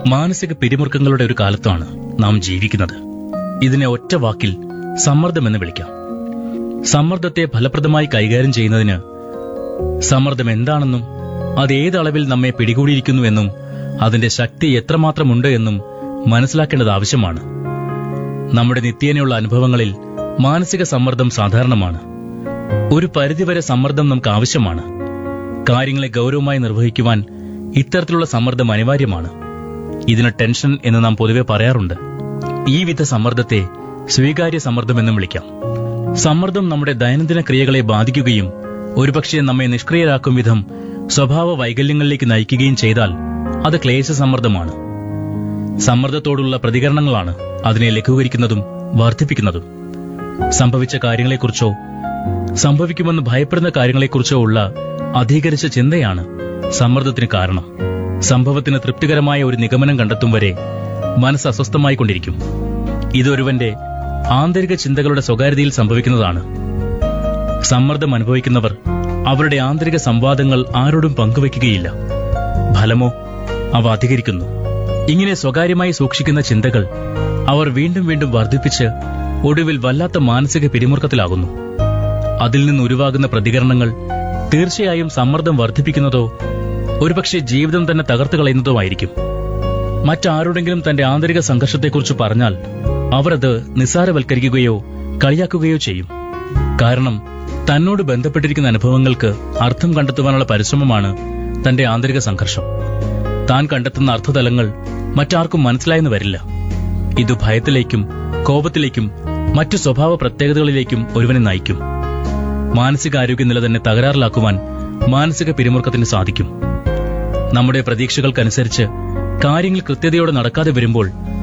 മാനസിക പിരിമുറുക്കങ്ങളുടെ ഒരു കാലത്താണ് നാം ജീവിക്കുന്നത് ഇതിനെ ഒറ്റ വാക്കിൽ സമ്മർദ്ദമെന്ന് വിളിക്കാം സമ്മർദ്ദത്തെ ഫലപ്രദമായി കൈകാര്യം ചെയ്യുന്നതിന് സമ്മർദ്ദം എന്താണെന്നും അത് ഏത് അളവിൽ നമ്മെ പിടികൂടിയിരിക്കുന്നുവെന്നും അതിന്റെ ശക്തി എത്രമാത്രമുണ്ട് എന്നും മനസ്സിലാക്കേണ്ടത് ആവശ്യമാണ് നമ്മുടെ നിത്യേനയുള്ള അനുഭവങ്ങളിൽ മാനസിക സമ്മർദ്ദം സാധാരണമാണ് ഒരു പരിധിവരെ സമ്മർദ്ദം നമുക്ക് ആവശ്യമാണ് കാര്യങ്ങളെ ഗൗരവമായി നിർവഹിക്കുവാൻ ഇത്തരത്തിലുള്ള സമ്മർദ്ദം അനിവാര്യമാണ് ഇതിന് ടെൻഷൻ എന്ന് നാം പൊതുവെ പറയാറുണ്ട് ഈ വിധ സമ്മർദ്ദത്തെ സ്വീകാര്യ സമ്മർദ്ദം എന്നും വിളിക്കാം സമ്മർദ്ദം നമ്മുടെ ദൈനംദിന ക്രിയകളെ ബാധിക്കുകയും ഒരുപക്ഷെ നമ്മെ നിഷ്ക്രിയരാക്കും വിധം സ്വഭാവ വൈകല്യങ്ങളിലേക്ക് നയിക്കുകയും ചെയ്താൽ അത് ക്ലേശ സമ്മർദ്ദമാണ് സമ്മർദ്ദത്തോടുള്ള പ്രതികരണങ്ങളാണ് അതിനെ ലഘൂകരിക്കുന്നതും വർദ്ധിപ്പിക്കുന്നതും സംഭവിച്ച കാര്യങ്ങളെക്കുറിച്ചോ സംഭവിക്കുമെന്ന് ഭയപ്പെടുന്ന കാര്യങ്ങളെക്കുറിച്ചോ ഉള്ള അധികരിച്ച ചിന്തയാണ് സമ്മർദ്ദത്തിന് കാരണം സംഭവത്തിന് തൃപ്തികരമായ ഒരു നിഗമനം കണ്ടെത്തും വരെ മനസ്സ് അസ്വസ്ഥമായി കൊണ്ടിരിക്കും ഇതൊരുവന്റെ ആന്തരിക ചിന്തകളുടെ സ്വകാര്യതയിൽ സംഭവിക്കുന്നതാണ് സമ്മർദ്ദം അനുഭവിക്കുന്നവർ അവരുടെ ആന്തരിക സംവാദങ്ങൾ ആരോടും പങ്കുവയ്ക്കുകയില്ല ഫലമോ അവ അധികരിക്കുന്നു ഇങ്ങനെ സ്വകാര്യമായി സൂക്ഷിക്കുന്ന ചിന്തകൾ അവർ വീണ്ടും വീണ്ടും വർദ്ധിപ്പിച്ച് ഒടുവിൽ വല്ലാത്ത മാനസിക പിരിമുറുക്കത്തിലാകുന്നു അതിൽ നിന്ന് ഉരുവാകുന്ന പ്രതികരണങ്ങൾ തീർച്ചയായും സമ്മർദ്ദം വർദ്ധിപ്പിക്കുന്നതോ ഒരുപക്ഷെ ജീവിതം തന്നെ തകർത്തു കളയുന്നതോ ആയിരിക്കും മറ്റാരോടെങ്കിലും തന്റെ ആന്തരിക സംഘർഷത്തെക്കുറിച്ച് പറഞ്ഞാൽ അവർ അത് നിസ്സാരവൽക്കരിക്കുകയോ കളിയാക്കുകയോ ചെയ്യും കാരണം തന്നോട് ബന്ധപ്പെട്ടിരിക്കുന്ന അനുഭവങ്ങൾക്ക് അർത്ഥം കണ്ടെത്തുവാനുള്ള പരിശ്രമമാണ് തന്റെ ആന്തരിക സംഘർഷം താൻ കണ്ടെത്തുന്ന അർത്ഥതലങ്ങൾ മറ്റാർക്കും മനസ്സിലായെന്ന് വരില്ല ഇത് ഭയത്തിലേക്കും കോപത്തിലേക്കും മറ്റു സ്വഭാവ പ്രത്യേകതകളിലേക്കും ഒരുവനെ നയിക്കും മാനസികാരോഗ്യ നില തന്നെ തകരാറിലാക്കുവാൻ മാനസിക പിരിമുറുക്കത്തിന് സാധിക്കും നമ്മുടെ പ്രതീക്ഷകൾക്കനുസരിച്ച് കാര്യങ്ങൾ കൃത്യതയോടെ നടക്കാതെ വരുമ്പോൾ